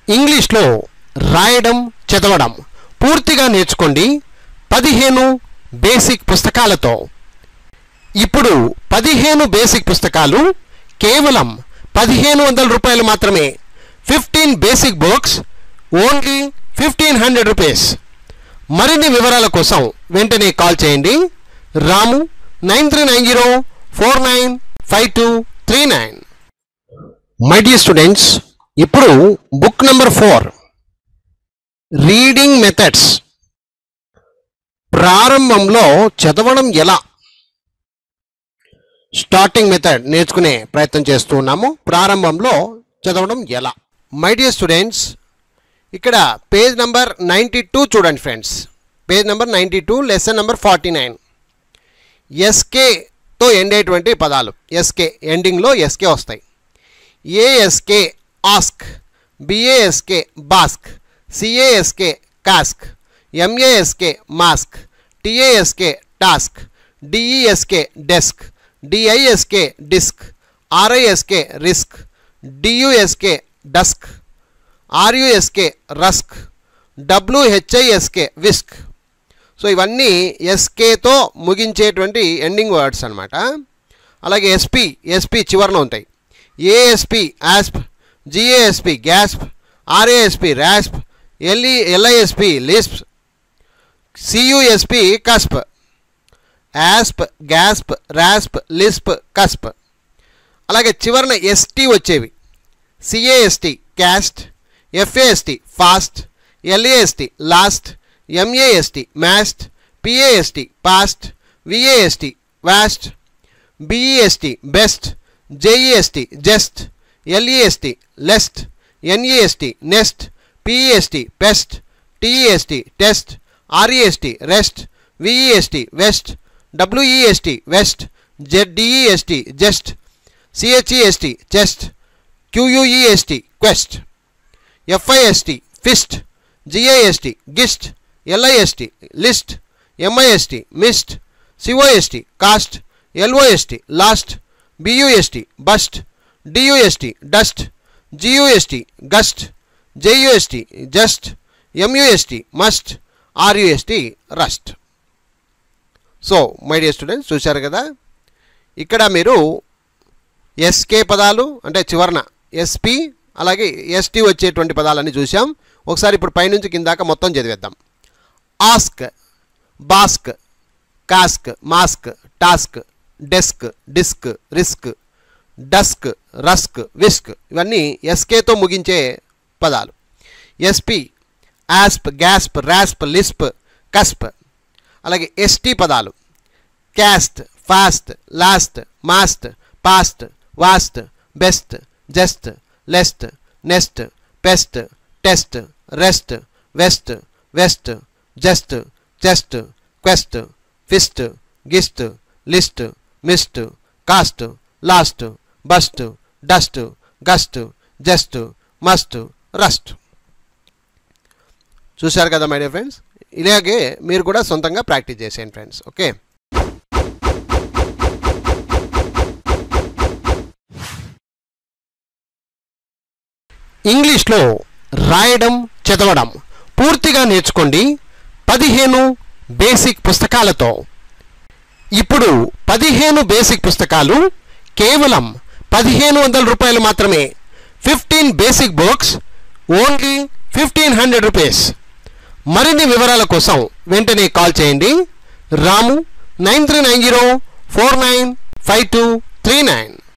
ఇంగ్లీష్లో రాయడం చదవడం పూర్తిగా నేర్చుకోండి పదిహేను బేసిక్ పుస్తకాలతో ఇప్పుడు పదిహేను బేసిక్ పుస్తకాలు కేవలం పదిహేను వందల రూపాయలు మాత్రమే fifteen basic books only fifteen hundred rupees మరిన్ని వివరాల కోసం వెంటనే కాల్ చేయండి Ramu nine three nine zero four nine five two three nine my dear students ఇప్పుడు book number four reading methods ప్రారంభంలో చదవడం ఎలా స్టార్టింగ్ మెథడ్ నేర్చుకునే ప్రయత్నం చేస్తూ ఉన్నాము ప్రారంభంలో చదవడం ఎలా మై డియర్ స్టూడెంట్స్ ఇక్కడ పేజ్ నెంబర్ నైంటీ టూ చూడండి friends page number ninety two lesson number forty nine ఎస్కేతో ఎండ్ అయ్యేటువంటి పదాలు ఎస్కే ఎండింగ్లో ఎస్కే వస్తాయి A S K ask B A S K bask C A S K cask M A S K mask T A S K task D E S K desk D I S K disk R I S K risk D U S K dusk R U S K rusk W H I S K whisk so ఇవన్నీ ఎస్కేతో ముగించేటువంటి ending words అనమాట అలాగే SP S P చివరన ఉంటాయి A S P asp G A S P gasp R A S P rasp L E L I S P lisp C U S P cusp asp gasp rasp lisp cusp అలాగే చివరన S T వచ్చేవి C A S T cast F A S T fast L A S T last M A S T mast P A S T past V A S T vast B E S T best J E S T jest L E S T lest N E S T nest P E S T pest T E S T test R E S T rest V E S T vest W E S T west Z D E S T zest C H E S T chest Q U E S T quest F I S T fist G I S T gist L I S T list M I S T mist C O S T cost ఎల్ఓఎస్టి lost B U S T bust D U S T dust G U S T gust J U S T just M U S T must R U S T rust so my dear students చూశారు కదా ఇక్కడ మీరు SK పదాలు అంటే చివరన SP అలాగే ST వచ్చేటువంటి పదాలన్నీ చూసాం ఒకసారి ఇప్పుడు పైనుంచి కిందాక మొత్తం చదివేద్దాం ask bask cask mask task desk disk risk dusk rusk whisk ఇవన్నీ ఎస్కేతో ముగించే పదాలు S P asp gasp rasp lisp cusp అలాగే ఎస్టీ పదాలు cast fast last mast past vast best jest lest nest pest test rest vest west zest chest quest fist gist list mist cost lost bust dust gust just must rust చూశారు కదా my dear friends ఇలాగే మీరు కూడా సొంతంగా practice చేసేయండి friends okay ఇంగ్లీష్లో రాయడం చదవడం పూర్తిగా నేర్చుకోండి పదిహేను బేసిక్ పుస్తకాలతో ఇప్పుడు పదిహేను బేసిక్ పుస్తకాలు కేవలం పదిహేను వందల రూపాయలు మాత్రమే fifteen basic books only fifteen hundred rupees మరిన్ని వివరాల కోసం వెంటనే కాల్ చేయండి Ramu nine three nine zero four nine five two three nine